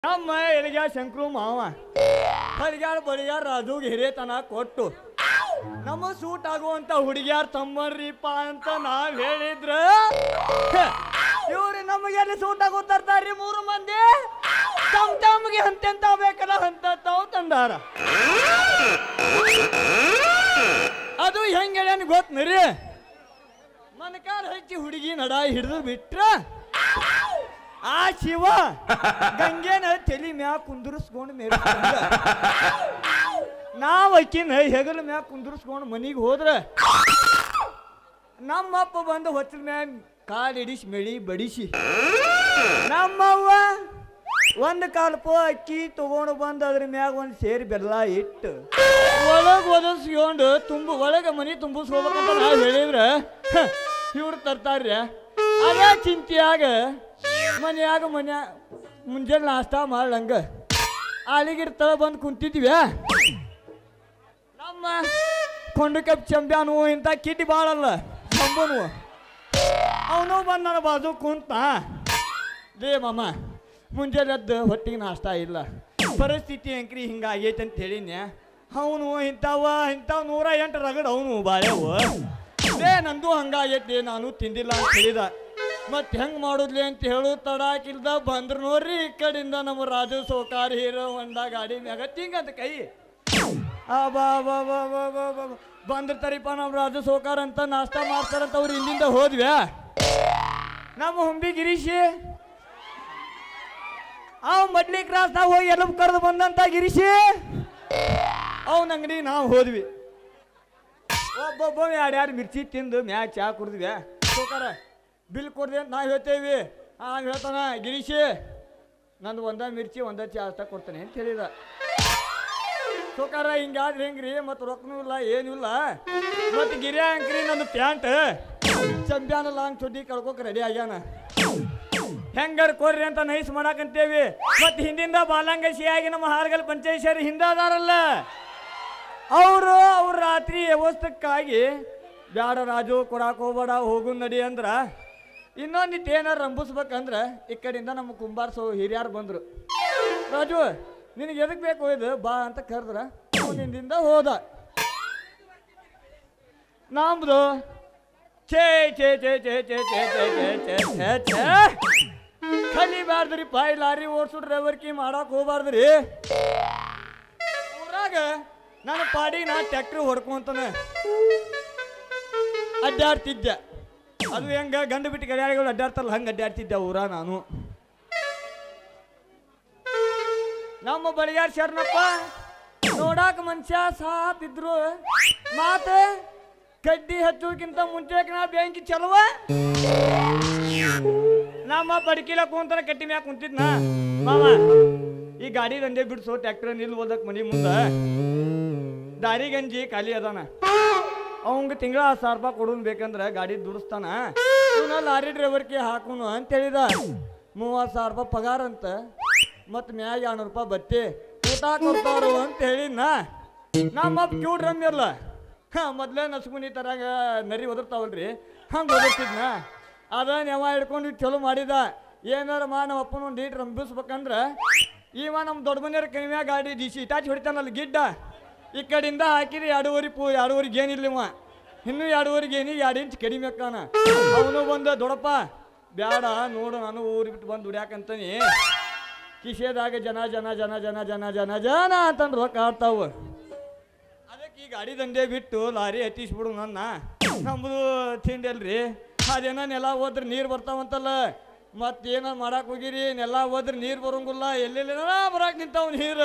ನಮ್ಮ ಎಲ್ಲಿಗ್ಯಾರ ಶಂಕರು ಮಾವ ಹರಿಗ್ಯಾರ ಬಡಿಗ್ಯಾರ ರಾಜುಗೆ ಹಿರೇತನ ಕೊಟ್ಟು ನಮ್ಮ ಸೂಟ್ ಆಗುವಂತ ಹುಡುಗಿಯಾರ ತಮ್ಮರ್ರಿಪ್ಪ ಅಂತ ನಾವ್ ಹೇಳಿದ್ರ ಇವ್ರು ನಮಗೆ ಸೂಟ್ ಆಗೋ ತರ್ತಾರ್ರಿ ಮೂರು ಮಂದಿ ತಮ್ ತಮ್ಗೆ ಅಂತೆಂತ ಬೇಕಲ್ಲ ಅಂತ ತಾವು ತಂದಾರ ಅದು ಹೆಂಗ್ ಹೇಳ್ಯಾನ ಗೊತ್ತನ್ರಿ ಮನಕಾರ ಹಚ್ಚಿ ಹುಡುಗಿ ನಡ ಹಿಡಿದು ಬಿಟ್ರ ಆ ಶಿವ ಗಂಗೆನ ತಲಿ ಮ್ಯಾಗ ಕುಂದುರ್ಸ್ಕೊಂಡು ಮೇರೆ ನಾವ್ ಅಕ್ಕಿನ ಹೆಗಲ ಮ್ಯಾಗ ಕುಂದುರ್ಸ್ಕೊಂಡು ಮನಿಗೆ ಹೋದ್ರ ನಮ್ಮಪ್ಪ ಬಂದು ಹೊತ್ತಲ ಮ್ಯಾಗ ಕಾಲಿಡಿಸಿ ಮೆಳಿ ಬಡಿಸಿ ನಮ್ಮವ್ವ ಒಂದು ಕಾಲ್ಪೋ ಅಕ್ಕಿ ತಗೊಂಡು ಬಂದು ಅದ್ರ ಮ್ಯಾಗ ಒಂದು ಸೇರಿ ಬೆಲ್ಲ ಇಟ್ಟು ಒಳಗೆ ಒದಸ್ಕೊಂಡು ತುಂಬ ಒಳಗೆ ಮನಿ ತುಂಬಿಸ್ಕೋಬೇಕಂತ ನಾವು ಹೇಳಿದ್ರೆ ಇವ್ರು ತರ್ತಾರ್ರಿ ಅದೇ ಚಿಂತೆಯಾಗ ಮನ್ಯಾಗ ಮನ್ಯಾ ಮುಂಜಾನೆ ನಾಷ್ಟ ಮಾಡ್ಲಂಗ ಅಲ್ಲಿಗಿರ್ತಳ ಬಂದು ಕುಂತಿದ್ವಿ ನಮ್ಮ ಕೊಂಡು ಕಪ್ ಚಂಬ್ಯಾನು ಇಂಥ ಕಿಟಿ ಬಾಳಲ್ಲ ಸಂಬನು ಅವನು ಬಂದು ನನ್ನ ಬಾಜು ಕುಂತ ಲೇ ಮಾಮ ಮುಂಜಾನೆ ಎದ್ದು ಹೊಟ್ಟಿಗೆ ನಾಷ್ಟ ಇಲ್ಲ ಪರಿಸ್ಥಿತಿ ಅಂಕ್ರಿ ಹಿಂಗಾಗೈತೆ ಅಂತ ಹೇಳಿನ್ಯ ಅವನು ಇಂಥವ ಇಂಥವ್ ನೂರ ಎಂಟು ರಗಡ್ ಅವನು ಬಾಳೆವು ಲೇ ನಂದು ಹಂಗಾಗೈತಿ ನಾನು ತಿಂದಿಲ್ಲ ಅಂತ ಹೇಳಿದ ಮತ್ತೆ ಹೆಂಗ್ ಮಾಡುದ್ಲಿ ಅಂತ ಹೇಳು ತಡಾಕಿಲ್ದ ಬಂದ್ರು ನೋಡ್ರಿ ಈ ಕಡೆಯಿಂದ ನಮ್ಮ ರಾಜು ಸೋಕಾರ್ ಹೀರೋ ಹೊಂಡ ಗಾಡಿ ಮ್ಯಾಗ ತಿಂಗಂತ ಕೈ ಆ ಬಾ ಬಾ ಬಾ ಬಾ ಬಾ ಬಾ ಬಾ. ಬಂದಿರ್ತಾರಿಪ್ಪ ನಮ್ಮ ರಾಜು ಸೋಕಾರ ಅಂತ ನಾಷ್ಟ ಮಾಡ್ತಾರಂತ ಅವ್ರು ಹಿಂದಿಂದ ಹೋದ್ವ್ಯಾ ನಮ್ಮ ಹುಂಬಿ ಗಿರೀಶಿ ಅವ್ ಮಡ್ಲಿ ಕ್ರಾಸ್ದಾಗ ಹೋಗಿ ಎಲಬ್ ಕರೆದು ಬಂದಂತ ಗಿರೀಶಿ ಅವನ ಅಂಗಡಿ ನಾವು ಹೋದ್ವಿ ಒಬ್ಬೊಬ್ಬ ಎರಡ್ಯಾರು ಮಿರ್ಚಿ ತಿಂದು ಮ್ಯಾಗ ಚಾ ಕುಡಿದ್ವಿ ಸೋಕಾರ ಬಿಲ್ ಕೊಡ್ದೆ ಅಂತ ನಾವು ಹೇಳ್ತೇವಿ ಆಗ ಹೇಳ್ತಾನ ಗಿರೀಶಿ ನಂದು ಒಂದ ಮಿರ್ಚಿ ಒಂದ ಚಾ ಅಷ್ಟ ಕೊಡ್ತಾನೆ ಅಂತ ಹೇಳಿದ ಸೋಕಾರ ಹಿಂಗಾದ್ರೆ ಹೆಂಗ್ರಿ ಮತ್ತು ರೊಕ್ಕನೂ ಇಲ್ಲ ಏನೂ ಇಲ್ಲ ಮತ್ತು ಗಿರಿಯ ಅಂಕ್ರಿ ನನ್ನ ಪ್ಯಾಂಟ್ ಚಂಪ್ಯಾನ ಲಾಂಗ್ ಚುಡ್ಡಿ ಕಳ್ಕೊಕ್ ರೆಡಿ ಆಗ್ಯಾನ ಹೆಂಗಾರ ಕೊರ್ರಿ ಅಂತ ನೈಸ್ ಮಾಡಾಕಂತೇವಿ ಮತ್ತು ಹಿಂದಿಂದ ಬಾಲಂಗ ಸಿಯಾಗಿ ನಮ್ಮ ಹಾರ್ಗಲ್ ಪಂಚಾಯತ್ ಹಿಂದ ಅದಾರಲ್ಲ ಅವರು ಅವ್ರ ರಾತ್ರಿ ವ್ಯವಸ್ಥಕ್ಕಾಗಿ ಬ್ಯಾಡ ರಾಜು ಕೊಡಾಕ್ ಹೋಗ್ಬೇಡ ಹೋಗು ನಡಿ ಅಂದ್ರ ಇನ್ನೊಂದಿಟ್ಟು ಏನಾರು ರಂಬಿಸ್ಬೇಕಂದ್ರ ಈ ಕಡೆಯಿಂದ ನಮ್ಮ ಕುಂಬಾರ್ಸೋ ಹಿರಿಯರು ಬಂದ್ರು ರಾಜು ನಿನಗೆ ಎದಕ್ ಬೇಕು ಇದು ಬಾ ಅಂತ ಕರೆದ್ರ ಅವನಿಂದ ಹೋದ ನಮ್ದು ಛೇ ಛೇ ಛೇ ಛೇ ಛೇ ಛೇ ಛೇ ಛೇ ಛೇ ಛೇ ಛೇ ಕಲಿಬಾರ್ದ್ರಿ ಪಾಯ್ ಲಾರಿ ಓಡಿಸೋ ಡ್ರೈವರ್ಕಿ ಮಾಡಕ್ ಹೋಗ್ಬಾರ್ದ್ರಿ ಊರಾಗ ನನ್ನ ಪಾಡಿಗೆ ನಾ ಟ್ಯಾಕ್ಟ್ರಿ ಹೊಡ್ಕೊಂತಾನೆ ಅಡ್ಡಾಡ್ತಿದ್ದೆ ಅದು ಹೆಂಗ ಗಂಡು ಬಿಟ್ಟು ಗಡಿಯಾಳಿಗಳು ಅಡ್ಡಾಡ್ತಾರಲ್ಲ ಹಂಗೆ ಅಡ್ಡಾಡ್ತಿದ್ದೆ ಊರ ನಾನು ನಮ್ಮ ಬಳಿಗಾರ ಶರಣಪ್ಪ ನೋಡಾಕ ಮನುಷ್ಯ ಸಾಪ್ ಇದ್ರು ಮಾತ ಕಡ್ಡಿ ಹಚ್ಚೋಕ್ಕಿಂತ ಮುಂಚೆ ನಾ ಬ್ಯಾಂಕಿ ಚಲವ ನಮ್ಮ ಬಡಕಿಲ ಕುಂತಾರ ಕಟ್ಟಿ ಮ್ಯಾಗ ಕುಂತಿದ್ನ ಮಾವ ಈ ಗಾಡಿ ದಂಡೆ ಬಿಡ್ಸೋ ಟ್ಯಾಕ್ಟರ್ ನಿಲ್ ಓದಕ್ ಮನಿ ಮುಂದ ದಾರಿ ಗಂಜಿ ಖಾಲಿ ಅದಾನ ಅವಂಗ ತಿಂಗಳ ಹತ್ತು ಸಾವಿರ ರೂಪಾಯಿ ಕೊಡೋನ್ ಬೇಕಂದ್ರ ಗಾಡಿ ದುಡಿಸ್ತಾನ ಇವನ ಲಾರಿ ಡ್ರೈವರ್ಗೆ ಹಾಕುನು ಅಂತ ಹೇಳಿದ ಮೂವತ್ತು ಸಾವಿರ ರೂಪಾಯಿ ಪಗಾರ ಅಂತ ಮತ್ತು ಮ್ಯಾಗ ಎರಡ್ನೂರು ರೂಪಾಯಿ ಬತ್ತಿ ಊಟ ಕೊಡ್ತಾರು ಅಂತ ಹೇಳಿದ್ನ ನಮ್ಮ ಕ್ಯೂ ಡ್ರಮ್ ಇರಲ್ಲ ಹಾ ಮೊದ್ಲೇ ನಸ್ಗುನಿ ತರಾಗ ನರಿ ಒದರ್ತಾವಲ್ರಿ ಹಂಗೆ ಒದರ್ತಿದ್ನ ಅದ ನೆವ ಹಿಡ್ಕೊಂಡು ಚಲೋ ಮಾಡಿದ ಏನಾರ ಮಾ ನಮ್ಮ ಅಪ್ಪನ ಒಂದು ಡೀಟ್ ರಂಬಿಸ್ಬೇಕಂದ್ರ ಇವ ನಮ್ಮ ದೊಡ್ಡ ಮನೆಯವ್ರ ಕೈಮ್ಯಾಗ ಗಾಡಿ ಡಿ ಸಿ ಇಟಾಚಿ ಹೊಡಿತಾನಲ್ಲ ಗಿಡ್ಡ ಈ ಕಡೆಯಿಂದ ಹಾಕಿರಿ ಎರಡೂವರೆ ಪೂ ಎರಡೂವರೆಗೆ ಏನಿಲ್ಲ ಇವ ಇನ್ನೂ ಎರಡೂವರೆಗೆ ಏನಿಗೆ ಎರಡು ಇಂಚ್ ಕಡಿಮೆ ಅಕ್ಕಾನ ಅವನು ಬಂದ ದೊಡ್ಡಪ್ಪ ಬ್ಯಾಡ ನೋಡು ನಾನು ಊರು ಬಿಟ್ಟು ಬಂದು ದುಡ್ಯಾಕಂತಾನೆ ಕಿಶೆದಾಗ ಜನ ಜನ ಜನ ಜನ ಜನ ಜನ ಜನ ಅಂತಂದು ರೊಕ್ಕ ಆಡ್ತಾವ ಅದಕ್ಕೆ ಈ ಗಾಡಿ ದಂಡೆ ಬಿಟ್ಟು ಲಾರಿ ಹತ್ತಿಸ್ಬಿಡು ನನ್ನ ನಮ್ಮದು ತಿಂಡಿ ಅಲ್ರಿ ಅದೇನೋ ನೆಲ ಹೋದ್ರೆ ನೀರು ಬರ್ತಾವಂತಲ್ಲ ಮತ್ತೇನ ಮಾಡಕ್ ಹೋಗಿರಿ ನೆಲ ಹೋದ್ರೆ ನೀರು ಬರೋಂಗಿಲ್ಲ ಎಲ್ಲೆಲ್ಲ ಬರಾಕ್ ನಿಂತಾವ್ ನೀರು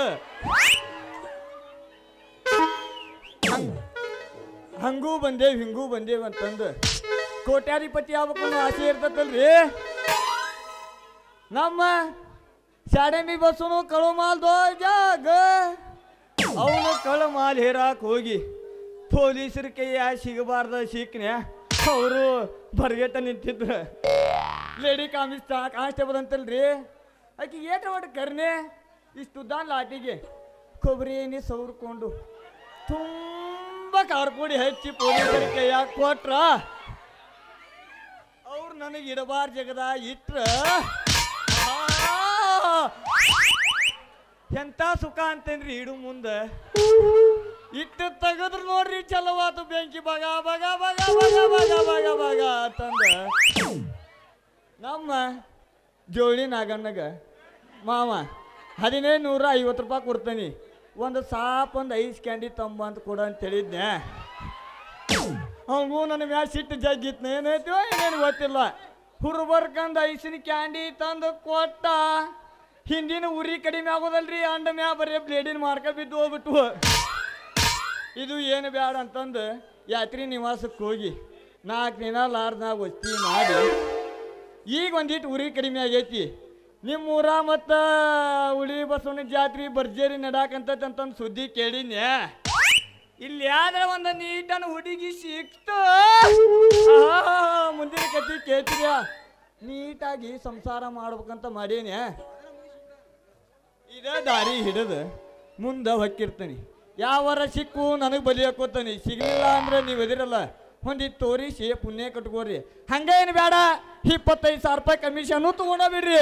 ಹಂಗ್- ಹಂಗೂ ಬಂದೇವ್ ಹಿಂಗೂ ಬಂದೇವ್ ಅಂತಂದು ಕೋಟ್ಯಾಧಿಪತಿ ಆಗ್ಬೇಕು ಅನ್ನೋ ಆಸೆ ಇರ್ತೈತಲ್ರಿ ನಮ್ಮ ಶಾಡೆಮಿ ಬಸ್ಸುನು ಕಳು ಮಾಲ್ ಜಾಗ ಅವನು ಕಳು ಮಾಲ್ ಹೇರಾಕ್ ಹೋಗಿ ಪೊಲೀಸರ ಕೈಯ ಸಿಗಬಾರ್ದ ಸಿಕ್ನೆ ಅವರು ಬರ್ಗೆಟ ನಿಂತಿದ್ರು ಲೇಡಿ ಕಾಮಿಸ್ ಕಾನ್ಸ್ಟೇಬಲ್ ಅಂತಲ್ರಿ ಆಕಿ ಏಟ ಒಟ್ಟು ಕರ್ನೆ ಇಷ್ಟು ಉದ್ದಾನ್ ಲಾಟಿಗೆ ಕೊಬ್ಬರಿ ಎಣ್ಣೆ ಸವರ್ಕೊಂಡು ತುಂಬ ಕಾರ್ಪುಡಿ ಹಚ್ಚಿ ಪೊಲೀಸರ ಕೈಯಾಗ ಕೊಟ್ರ ಅವ್ರು ನನಗೆ ಇಡಬಾರ್ ಜಗದ ಇಟ್ರ ಆ, ಎಂತ ಸುಖ ಅಂತೇನ್ರಿ ಇಡು ಮುಂದ ಇಟ್ಟು ತೆಗದ್ರು ನೋಡ್ರಿ ಚಲವಾತು ಬೆಂಕಿ ಬಗ ಬಗ ಬಗ ಬಗ ಬಗ ಬಗ ಬಗ ಅಂತಂದ ನಮ್ಮ ಜೋಳಿ ನಾಗಣ್ಣಗ ಮಾವ ಹದಿನೈದು ನೂರ ಐವತ್ತು ರೂಪಾಯಿ ಕೊಡ್ತೀನಿ ಒಂದು ಸಾಪ್ ಒಂದು ಐಸ್ ಕ್ಯಾಂಡಿ ತಂಬ ಅಂತ ಕೊಡ ಅಂತ ಹೇಳಿದ್ನೆ ಅವಂಗೂ ನನ್ನ ಮ್ಯಾಲ ಸಿಟ್ಟು ಜಗ್ಗಿತ್ನ ಏನೈತಿವೋ ಏನೇನು ಗೊತ್ತಿಲ್ಲ ಹುರ್ಬರ್ಕಂದ ಐಸಿನ ಕ್ಯಾಂಡಿ ತಂದು ಕೊಟ್ಟ ಹಿಂದಿನ ಉರಿ ಕಡಿಮೆ ಆಗೋದಲ್ರಿ ಅಂಡ ಮ್ಯಾ ಬರೀ ಬ್ಲೇಡಿನ ಮಾರ್ಕ ಬಿದ್ದು ಹೋಗ್ಬಿಟ್ಟು ಇದು ಏನು ಬೇಡ ಅಂತಂದು ಯಾತ್ರಿ ನಿವಾಸಕ್ಕೆ ಹೋಗಿ ನಾಲ್ಕು ದಿನ ಲಾರ್ನಾಗ ವಸ್ತಿ ಮಾಡಿ ಈಗ ಒಂದಿಟ್ಟು ಉರಿ ಕಡಿಮೆ ಆಗೈತಿ ನಿಮ್ಮ ಊರ ಮತ್ತು ಉಳಿ ಬಸವನ ಜಾತ್ರೆ ಭರ್ಜರಿ ನಡಾಕಂತಂತಂದು ಸುದ್ದಿ ಕೇಳಿನ್ಯಾ ಇಲ್ಲಿ ಯಾವ್ದಾರ ಒಂದು ನೀಟನ ಹುಡುಗಿ ಸಿಕ್ತು ಆಹಾ, ಮುಂದಿನ ಕತಿ ಕೇಳ್ತೀಯ ನೀಟಾಗಿ ಸಂಸಾರ ಮಾಡ್ಬೇಕಂತ ಮಾಡೀನಿ ಇದ ದಾರಿ ಹಿಡಿದು ಮುಂದೆ ಹೊಕ್ಕಿರ್ತೀನಿ ಯಾವರ ಸಿಕ್ಕು ನನಗೆ ಬಲಿ ಹಾಕೋತಾನೆ ಸಿಗಲಿಲ್ಲ ಅಂದ್ರೆ ನೀವು ಎದಿರಲ್ಲ ಒಂದಿಟ್ಟು ತೋರಿಸಿ ಪುಣ್ಯ ಕಟ್ಕೋರಿ ಹಂಗೇನು ಬೇಡ ಇಪ್ಪತ್ತೈದು ಸಾವಿರ ರೂಪಾಯಿ ಕಮಿಷನು ತಗೊಂಡ ಬಿಡ್ರಿ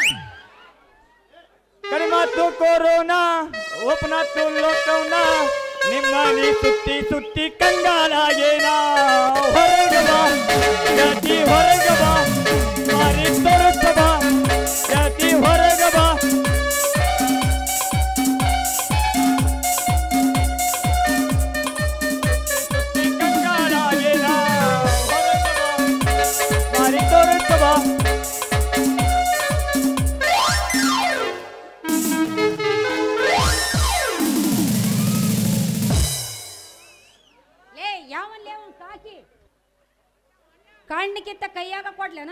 ಕಡಿಮಾತು ಕೊರೋನಾ ಓಪನಾತು ಲೋಕವನ ನಿಮ್ಮ ನೀ ಸುತ್ತಿ ಸುತ್ತಿ ಕಂಗಾಲಾಗೇನಾ ಹೊರಗೆ ಬಾ ಜಾತಿ ಹೊರಗೆ ಬಾ ಮಾರಿ ತೊರಕ ಬಾ ಜಾತಿ ಹೊರಗೆ ಬಾ ಸುತ್ತಿ ಕಂಗಾಲಾಗೇನಾ ಹೊರಗೆ ಬಾ ಮಾರಿ ತೊರಕ ಬಾ ಲೇ ಯಾವಲ್ಲೇ ಅವನ್ ಕಾಕಿ ಕಣ್ಣಿಕಿತ್ತ ಕೈಯಾಗ ಕೊಡ್ಲೇನ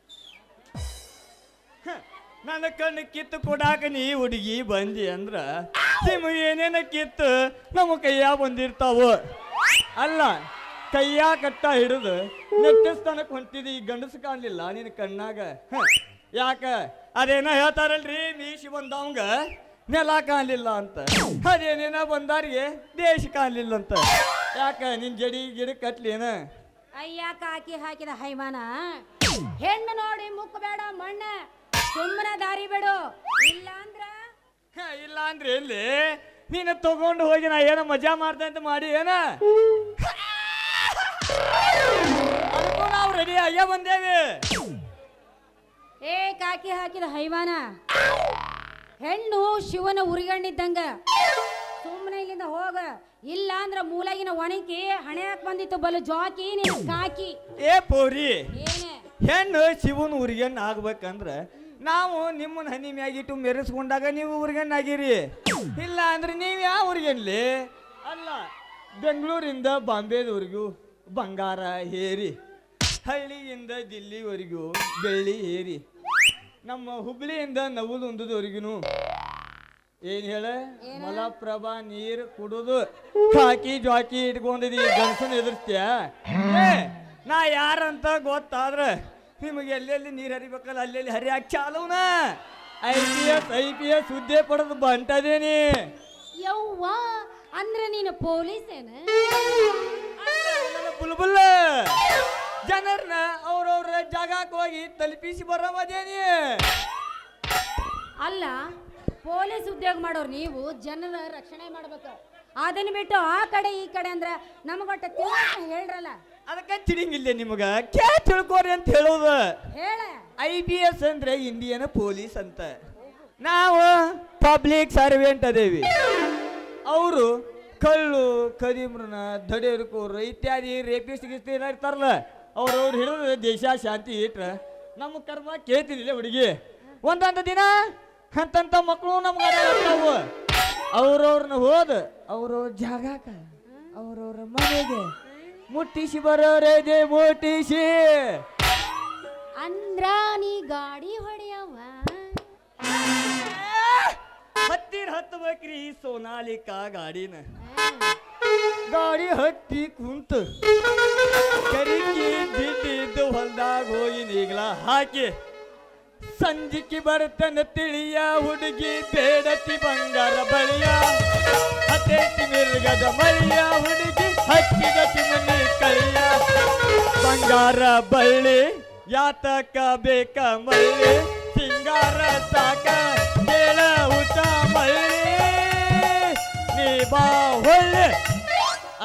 ನನ್ನ ಕಣ್ಣು ಕಿತ್ತು ಕೊಡಾಕ ನೀ ಹುಡುಗಿ ಬಂದಿ ಅಂದ್ರ ನಿಮ್ಮ ಏನೇನ ಕಿತ್ತು ನಮ್ಮ ಕೈಯ ಬಂದಿರ್ತಾವ ಅಲ್ಲ ಕೈಯ ಕಟ್ಟ ಹಿಡಿದು ನೆಟ್ಟಿಸ್ತಾನಕ್ ಹೊಂಟಿದಿ ಈ ಗಂಡಸು ಕಾಣ್ಲಿಲ್ಲ ನಿನ್ನ ಕಣ್ಣಾಗ ಹ, ಯಾಕ ಅದೇನೋ ಹೇಳ್ತಾರಲ್ರಿ ಮೀಸಿ ಬಂದವಂಗ ನೆಲ ಕಾಣ್ಲಿಲ್ಲ ಅಂತ ಅದೇನೇನೋ ಬಂದಾರಿಗೆ ದೇಶ ಕಾಣ್ಲಿಲ್ಲ ಅಂತ ಯಾಕ ನಿನ್ ಜಡಿ ಗಿಡ ಕಟ್ಲೇನ ಅಯ್ಯ ಕಾಕಿ ಹಾಕಿದ ಹೈಮಾನ ಹೆಣ್ಣು ನೋಡಿ ಮುಕ್ಕ ಬೇಡ ಮಣ್ಣ ಸುಮ್ಮನೆ ದಾರಿ ಬಿಡು ಇಲ್ಲ ಅಂದ್ರ ಹ, ಇಲ್ಲ ಅಂದ್ರೆ ಎಲ್ಲಿ ನೀನು ತಗೊಂಡು ಹೋಗಿ ನಾ ಏನೋ ಮಜಾ ಮಾಡ್ದೆ ಅಂತ ಮಾಡಿ ಏನ ಅದಕ್ಕೂ ನಾವು ರೆಡಿ ಆಗೇ ಬಂದೇವಿ ಏ ಕಾಕಿ ಹಾಕಿದ ಹೈವಾನ ಹೆಣ್ಣು ಶಿವನ ಉರಿಗಣ್ಣಿದ್ದಂಗ ಸುಮ್ಮನೆ ಇಲ್ಲಿಂದ ಹೋಗ ಇಲ್ಲ ಅಂದ್ರ ಮೂಲಾಗಿನ ಒಣಗಿ ಹಣೆಯಾಕ್ ಬಂದಿತ್ತು ಬಲು ಜಾಕಿ ನೀನು ಕಾಕಿ ಏ ಪೋರಿ ಏನೇ ಹೆಣ್ಣು ಶಿವನ ಊರಿಗಣ್ಣ ಆಗ್ಬೇಕಂದ್ರ ನಾವು ನಿಮ್ಮನ್ನ ಹನಿ ಮ್ಯಾಗಿಟ್ಟು ಮೆರೆಸ್ಕೊಂಡಾಗ ನೀವು ಊರಿಗಣ್ಣ ಆಗಿರಿ ಇಲ್ಲ ಅಂದ್ರೆ ನೀವು ಯಾವ ಊರಿಗಣ್ಲಿ ಅಲ್ಲ ಬೆಂಗಳೂರಿಂದ ಬಾಂಬೆದವರೆಗೂ ಬಂಗಾರ ಹೇರಿ ಹಳ್ಳಿಯಿಂದ ದಿಲ್ಲಿವರೆಗೂ ಬೆಳ್ಳಿ ಹೇರಿ ನಮ್ಮ ಹುಬ್ಳಿಯಿಂದ ನವಲುಂದದವರೆಗೂ ಏನ್ ಹೇಳ ಮಲಪ್ರಭಾ ನೀರ್ ಕುಡುದು ಕಾಕಿ ಜ್ವಾಕಿ ಇಟ್ಕೊಂಡಿದಿ ಗಂಡಸನ್ ಎದುರ್ಸ್ತ್ಯ ಏ, ನಾ ಯಾರಂತ ಗೊತ್ತಾದ್ರ ನಿಮಗೆ ಎಲ್ಲೆಲ್ಲಿ ನೀರ್ ಹರಿಬೇಕಲ್ಲ ಅಲ್ಲೆಲ್ಲಿ ಹರಿಯಾಕ ಚಾಲೂನ I P S I P S ಹುದ್ದೆ ಪಡೆದು ಬಂಟದೇನಿ ಯವ್ವ ಅಂದ್ರ ನೀನು ಪೊಲೀಸ್ ಏನ ನನ್ನ ಬುಲ್ಬುಲ್ ಜನರನ್ನ ಅವ್ರವ್ರ ಜಾಗಕ್ಕೆ ಹೋಗಿ ತಲುಪಿಸಿ ಬರೋಮದೇನಿ ಅಲ್ಲ ಪೊಲೀಸ್ ಉದ್ಯೋಗ ಮಾಡೋರು ನೀವು ಜನರ ರಕ್ಷಣೆ ಮಾಡ್ಬೇಕು ಅದನ್ನ ಬಿಟ್ಟು ಆ ಕಡೆ ಈ ಕಡೆ ಅಂದ್ರ ನಮಗೊಟ್ಟ ತಿಳ್ಕ ಹೇಳ್ರಲ್ಲ ಅದಕ್ಕೆ ತಿಳಂಗಿಲ್ಲ ನಿಮಗ ಕ್ಯಾ ತಿಳ್ಕೊರಿ ಅಂತ ಹೇಳೋದು ಹೇಳ ಐ ಪಿ ಎಸ್ ಅಂದ್ರೆ ಇಂಡಿಯನ್ ಪೊಲೀಸ್ ಅಂತ ನಾವು ಪಬ್ಲಿಕ್ ಸರ್ವೆಂಟ್ ಅದೇವಿ ಅವರು ಕಳ್ಳು ಕದಿಮ್ರನ ದಡಿಯರ್ಕೋರು ಇತ್ಯಾದಿ ರೇಪಿಸ್ಟ್ ಗಿಸ್ಟ್ ಏನೋ ಇರ್ತಾರಲ್ಲ ಅವ್ರವ್ರು ಹಿಡಿದು ದೇಶ ಶಾಂತಿ ಇಟ್ರ ನಮ್ಮ ಕರ್ಮ ಕೇಳ್ತಿದಿಲ್ಲ ಹುಡುಗಿ ಒಂದೊಂದು ದಿನ ಅಂತಂತ ಮಕ್ಕಳು ನಮ್ಗೆ ಅದಾವು ಅವ್ರವ್ರನ್ನ ಹೋದ ಅವ್ರವ್ರ ಜಾಗಕ್ಕ ಅವ್ರವ್ರ ಮನೆಗೆ ಮುಟ್ಟಿಸಿ ಬರೋರೇ ದೇ ಮುಟ್ಟಿಸಿ ಅಂದ್ರ ನೀ ಗಾಡಿ ಹೊಡೆಯವ ಹತ್ತಿರ ಹತ್ತಬೇಕ್ರಿ ಸೋನಾಲಿಕಾ ಗಾಡಿನ ಗಾಡಿ ಹತ್ತಿ ಕುಂತು ಕರಿಕಿ ಬಿದ್ದಿದ್ದು ಹೊಲ್ದಾಗ ಹೋಗಿ ನೀಗ್ಲ ಹಾಕಿ ಸಂಜಿಕೆ ಬರ್ತನ ತಿಳಿಯ ಹುಡುಗಿ ಬೇಡತಿ ಬಂಗಾರ ಬಳಿಯ ಹತ್ತೈತಿ ಮಿರ್ಗದ ಮಳಿಯ ಹುಡುಗಿ ಹಚ್ಚಿದ ಚಿಮನಿ ಕಳಿಯ ಬಂಗಾರ ಬಳ್ಳಿ ಯಾತಕ ಬೇಕ ಮಳ್ಳಿ ಸಿಂಗಾರ ಸಾಕ ಕೇಳ ಊಟ ಮಳ್ಳಿ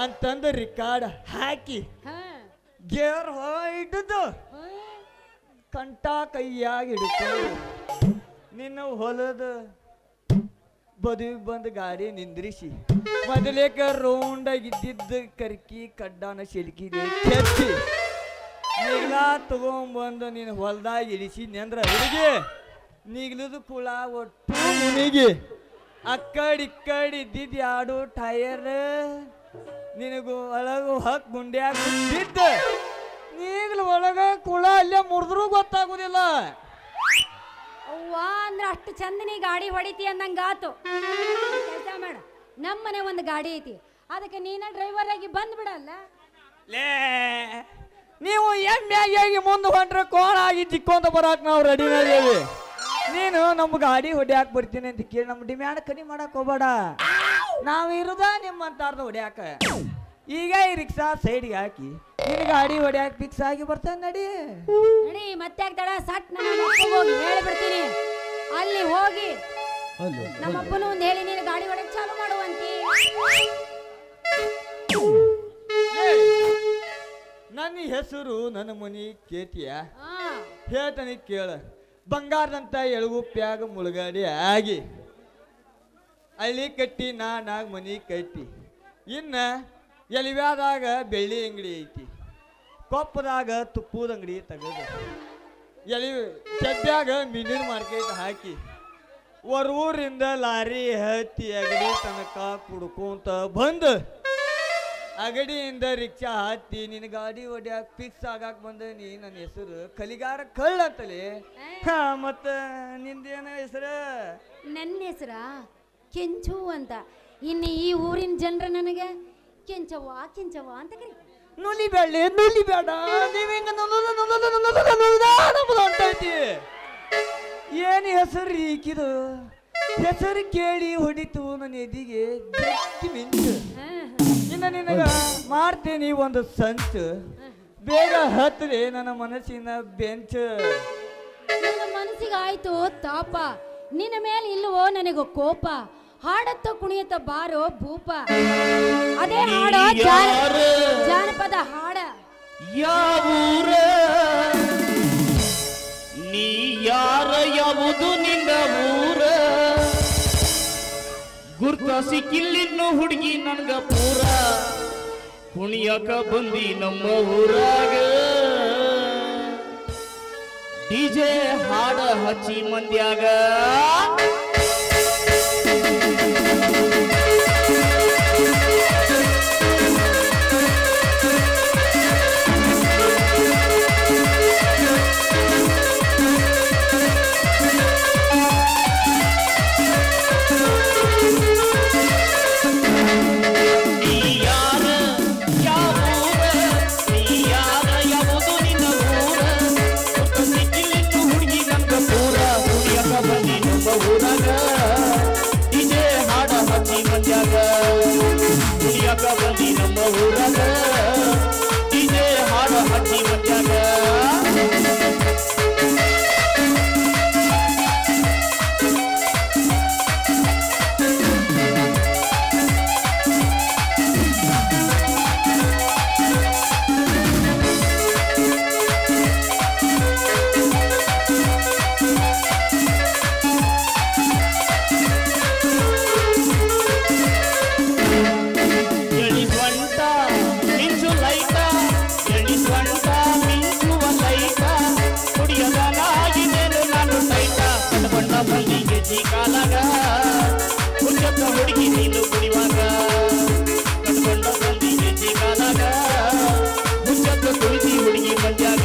ಅಂತಂದು ರಿಕಾರ್ಡ್ ಹಾಕಿ ಹಾ ಗೇರ್ ಹಿಡಿದು ಹಾ. ಕಂಟ ಕೈಯಾಗಿ ಹಿಡ್ಕೊಂಡು ನಿನ್ನ ಹೊಲದ ಬದುವಿ ಬಂದು ಗಾಡಿ ನಿಂದ್ರಿಸಿ ಮೊದಲೇಕ ರೌಂಡಾಗಿ ಇದ್ದಿದ್ದ ಕರ್ಕಿ ಕಡ್ಡಾನ ಸಿಲ್ಕಿದೆ ಕೆತ್ತಿ ನೀಗ್ಲ ತಗೊಂಬಂದು ನಿನ್ನ ಹೊಲ್ದಾಗ ಇಳಿಸಿ ಅಂದ್ರ ಹುಡುಗಿ ನೀಗ್ಲದು ಕುಳ ಒಟ್ಟು ಮುನಿಗಿ ಅಕ್ಕಡಿ ಇಕ್ಕಡಿ ಇದ್ದಿದ್ದು ಯಾಡು ಟಯರ್ ನಿನಗೂ ಒಳಗು ಹಕ್ ಗುಂಡ್ಯಾಗ ಬಿದ್ದ ನೀಗ್ಲು ಒಳಗ ಕುಳ ಅಲ್ಲೇ ಮುರಿದ್ರೂ ಗೊತ್ತಾಗುದಿಲ್ಲ ಅವ್ವ ಅಂದ್ರ ಅಷ್ಟು ಚಂದ ನೀ ಗಾಡಿ ಹೊಡಿತಿ ಅಂದಂಗಾತು ಕೆಲಸ ಮಾಡ ನಮ್ಮನೆ ಒಂದು ಗಾಡಿ ಐತಿ ಅದಕ್ಕೆ ನೀನ ಡ್ರೈವರ್ ಆಗಿ ಬಂದ್ ಬಿಡಲ್ಲ ಲೇ ನೀವು ಎಮ್ಮೆಯಾಗಿ ಮುಂದೆ ಹೊಂಟ್ರೆ ಕೋಣ ಆಗಿ ಚಿಕ್ಕೊಂತ ಬರಾಕ್ ನಾವು ರೆಡಿನಾಗೇವಿ ನೀನು ನಮ್ಮ ಗಾಡಿ ಹೊಡ್ಯಾಕ ಬರ್ತೀನಿ ಅಂತ ಕೇಳಿ ನಮ್ಮ ಡಿಮ್ಯಾಂಡ್ ಕಡಿಮೆ ಮಾಡಕ್ ಹೋಗ್ಬೇಡ ನಾವು ಇರುದ ನಿಮ್ಮಂತಾರ್ದ ಹೊಡ್ಯಾಕ ಈಗ ಈ ರಿಕ್ಷಾ ಸೈಡ್ಗೆ ಹಾಕಿ ನಿನ್ನ ಗಾಡಿ ಹೊಡ್ಯಾಕ ಫಿಕ್ಸ್ ಆಗಿ ಬರ್ತಾನೆ ನಡಿ ನಡಿ ಮತ್ತೆ ತಡ ಸಟ್ ನಮ್ಮ ಅಪ್ಪಗೆ ಹೋಗಿ ಹೇಳಿಬಿಡ್ತೀನಿ ಅಲ್ಲಿ ಹೋಗಿ ನಮ್ಮ ಅಪ್ಪನು ಒಂದು ಹೇಳಿ ನೀನು ಗಾಡಿ ಹೊಡಕ್ ಚಾಲು ಮಾಡುವಂತಿ ಲೇ, ನನ್ನ ಹೆಸರು ನನ್ನ ಮನಿ ಕೇತಿಯ ಹಾ ಹೇಳ್ತಾನೆ ಕೇಳ ಬಂಗಾರದಂತ ಎಳಗುಪ್ಪ್ಯಾಗ ಮುಳುಗಡೆ ಆಗಿ ಹಳ್ಳಿ ಕಟ್ಟಿ ನಾನಾಗ ಮನಿ ಕಟ್ಟಿ ಇನ್ನ ಎಲಿವ್ಯಾದಾಗ ಬೆಳ್ಳಿ ಅಂಗಡಿ ಐತಿ ಕೊಪ್ಪದಾಗ ತುಪ್ಪದ ಅಂಗಡಿ ತೆಗೆದು ಎಲಿ ಚೆಬ್ಬ್ಯಾಗ ಮೀನಿನ ಮಾರ್ಕೆಟ್ ಹಾಕಿ ಊರಿಂದ ಲಾರಿ ಹತ್ತಿ ಅಗಡಿ ತನಕ ಕುಡ್ಕೊಂತ ಬಂದು ಅಗಡಿಯಿಂದ ರಿಕ್ಷಾ ಹತ್ತಿ ನಿನ್ನ ಗಾಡಿ ಹೊಡ್ಯಾಕ ಫಿಕ್ಸ್ ಆಗಾಕ ಬಂದ ನೀ ನನ್ನ ಹೆಸರು ಕಲಿಗಾರ ಕಳ್ಳ ಅಂತಲೇ ಹಾ ಮತ್ತ ನಿಂದೇನ ಹೆಸರು ನನ್ನ ಹೆಸರ ಕೆಂಚು ಅಂತ ಇನ್ನು ಈ ಊರಿನ ಜನರ ನನಗೆ ಕೆಂಚವ್ವ ಕೆಂಚವ್ವ ಅಂತ ಕರಿ ನುಲಿ ಬೇಡ ನುಲಿ ಬೇಡ ನೀವ್ ಹಿಂಗ ನುಲುದ ನುಲುದ ನುಲುದ ನುಲುದ ನಮ್ದು ಹೊಂಟೈತಿ ಏನ್ ಹೆಸರು ಈಕಿದು ಹೆಸರು ಕೇಳಿ ಹೊಡಿತು ನನ್ನ ಎದಿಗೆ ಬೆಕ್ಕಿ ಮಿಂಚು ಇನ್ನ ನಿನಗ ಮಾಡ್ತೀನಿ ಒಂದು ಸಂಚು ಬೇಗ ಹತ್ರಿ ನನ್ನ ಮನಸ್ಸಿನ ಬೆಂಚ್ ನನ್ನ ಮನಸ್ಸಿಗೆ ಆಯ್ತು ತಾಪ ನಿನ್ನ ಮೇಲೆ ಇಲ್ಲವೋ ನನಗೆ ಕೋಪ ಹಾಡತ್ತ ಕುಣಿಯತ್ತ ಬಾರೋ ಭೂಪ ಅದೇ ಹಾಡ ಜಾನ- ಜಾನಪದ ಹಾಡ ಯಾವೂರ ನೀ ಯಾರ ಯಾವುದು ನಿನ್ನ ಊರ ಗುರ್ತ ಸಿಕ್ಕಿಲ್ಲಿನ್ನು ಹುಡುಗಿ ನನ್ಗ ಪೂರ ಕುಣಿಯಕ ಬಂದಿ ನಮ್ಮ ಊರಾಗ ಡಿಜೆ ಹಾಡ ಹಚ್ಚಿ ಮಂದ್ಯಾಗ ನೀ ಯಾರ ಯಾವ ಊರ ನೀ ಯಾರ ಯಾವುದು ನಿನ್ನ ಊರ ಗುರ್ತ ಸಿಕ್ಕಿಲ್ಲಿನ್ನು ಹುಡುಗಿ ನನ್ಗ ಪೂರ ಕುಣಿಯಕ ಬಂದಿ ನಮ್ಮ ಊರಾಗ ಡಿಜೆ ಹಾಡ ಹಚ್ಚಿ ಮಂದ್ಯಾಗ ಕುಣಿಯಕ ಬಂದಿ ನಮ್ಮ ಊರಾಗ ಡಿಜೆ ಹಾಡ ಹಚ್ಚಿ ಮಂದ್ಯಾಗ ಎಳಿ ಸ್ವಂತ ಮಿಂಚು ಲೈಟ ಎಳಿ ಸ್ವಂತ ಮಿಂಚುವ ಲೈಟ ಕುಡಿಯದ ನಾಗಿದ್ದೇನೆ ನಾನು ಟೈಟ ಕಟ್ಕೊಂಡ ಬಂದಿಗೆ ಕಾಲಾಗ ಹುಚ್ಚಕ್ಕ ಹುಡುಗಿ ನೀನು ಕುಡಿಯುವಾಗ ಕಟ್ಕೊಂಡ ಬಂದಿಗೆ ಕಾಲಾಗ ಹುಚ್ಚಕ್ಕ ಕುಡಿಸಿ ಹುಡುಗಿ ಮಂದ್ಯಾಗ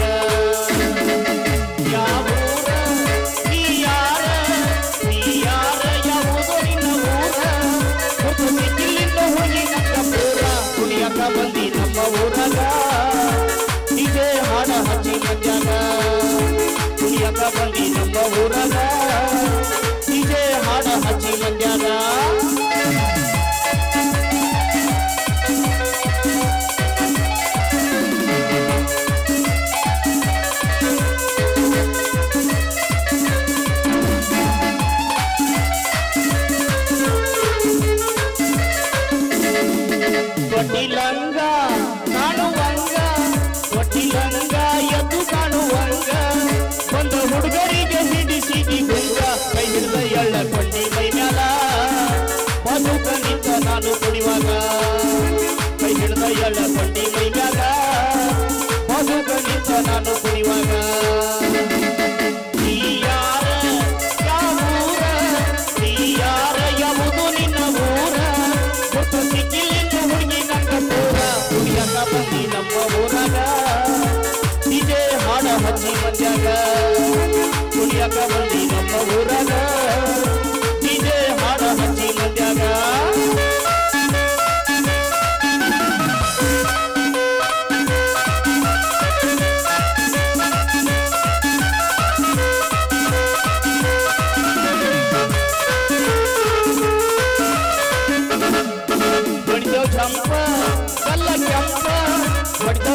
ಯಾವೂರ ನೀ ಯಾರ ನೀ ಯಾರ ಯಾವುದೋ ನಿನ್ನ ಊರ ಹುಟ್ಟು ಸಿಕ್ಕಿಲ್ಲಿಂದ ಹೋಗಿ ನಮ್ಮ ಪೂರ ಕುಣಿಯಕ ಬಂದಿ ನಮ್ಮ ಊರಾಗ ಇದೇ ಹಾಡ ಹಚ್ಚಿ ಮಂದ್ಯಾಗ ಕುಣಿಯಕ ಬಂದಿ ನಮ್ಮ ಊರಾಗ ಇದೇ ಹಾಡ ಹಚ್ಚಿ ಮಂದ್ಯಾಗ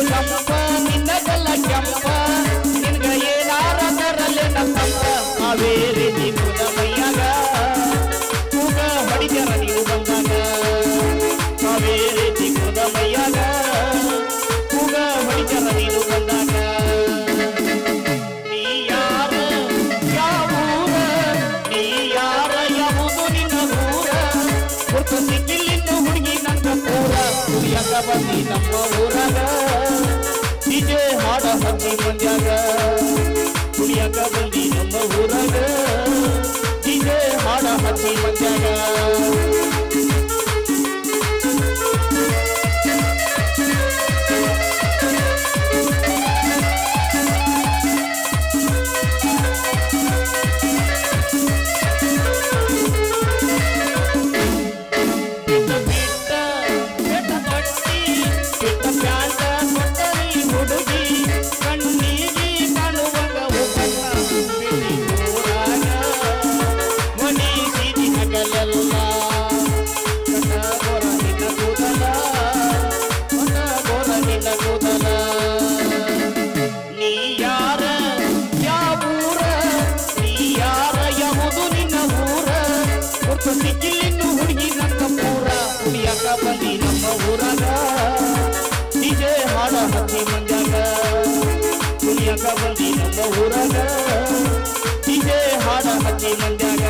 ಕಂಪ ನಿನ್ನಗಲ್ಲ ಕೆಂಪ ನಿನ್ಗ ಏನಾರ ತರಲೆ ಕಂಪ ಕಾವೇರಿ ನಿನ್ನ ಮೈಯಾಗ ಕೂಗ ಹೊಡಿಜರ ನೀವು ಬಂದಾಗ ಕಾವೇರಿ ನಿನ್ನ ಮೈಯಾಗ ಕೂಗ ಹೊಡಿಜರ ನೀನು ಬಂದಾಗ ನೀ ಯಾರ ಯಾವೂರ ನೀ ಯಾರ ಯಾವುದು ನಿನ್ನ ಊರ ಗುರ್ತು ಸಿಕ್ಕಿಲ್ಲಿಂದ ಹುಡುಗಿ ನನ್ನ ಪೂರ ಕುಡಿಯಕ ಬಂದಿ ನಮ್ಮ ಊರಾಗ ಡಿಜೆ ಹಾಡ ಹಂದಿ ಮಂದ್ಯಾಗ ಕುಡಿಯಕ ಬಂದಿ ನಮ್ಮ ಊರಾಗ ಡಿಜೆ ಹಾಡ ಹಂದಿ ಮಂದ್ಯಾಗ ಬಿಟ್ಟ ಬಿಟ್ಟ ಬೆಟ್ಟ ಕಟ್ಟಿ ಬಿಟ್ಟ ಪ್ಯಾಂಟ ಕೊಟ್ಟರಿ ಹುಡುಗಿ ಕಣ್ಣಿಗೆ ಕಾಣುವಾಗ ಹೋಗಲ್ಲ ಬಿಡಿ ಊರಾಗ ಮನಿ ಸೀದಿ ಹಗಲೆಲ್ಲ ಕಣ್ಣ ಗೋರ ನಿನ್ನ ಕೂದಲ ಕಣ್ಣ ಗೋರ ನಿನ್ನ ಕೂದಲ ನೀ ಯಾರ ಯಾವೂರ ನೀ ಯಾರ ಯಾವುದು ನಿನ್ನ ಊರ ಒಟ್ಟು ಸಿಕ್ಕಿಲ್ಲಿನ್ನು ಹುಡುಗಿ ನನ್ನ ಪೂರ ಕುಡಿಯಕ ಬಂದಿ ನಮ್ಮ ಊರಾಗ ಡಿಜೆ ಹಾಡ ಹತ್ತಿ ಮಂದ್ಯಾಗ ಕುಡಿಯಕ ಬಂದಿ ನಮ್ಮ ಊರಾಗ ಡಿಜೆ ಹಾಡ ಹತ್ತಿ ಮಂದ್ಯಾಗ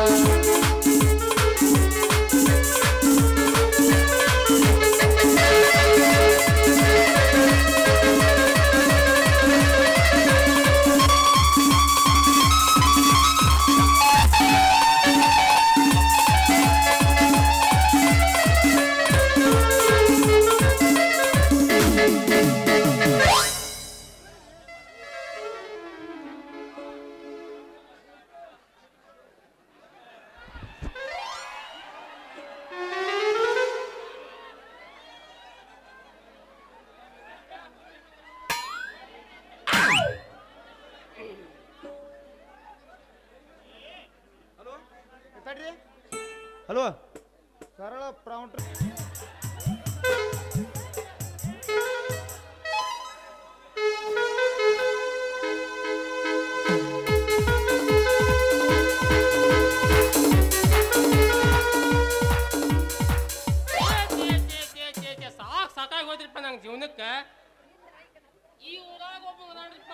ತಡ್ರಿ ಹಲೋ ಸರಳ ಪ್ರೌಂಟ್ರ್ ಸಾಕ್ ಸಾಕಾಗಿ ಹೋದ್ರಿಪ್ಪ ನಂಗೆ ಜೀವನಕ್ಕೆ ಈ ಊರಾಗ ಒಬ್ಬ ಅದಾನ್ರಿಪ್ಪ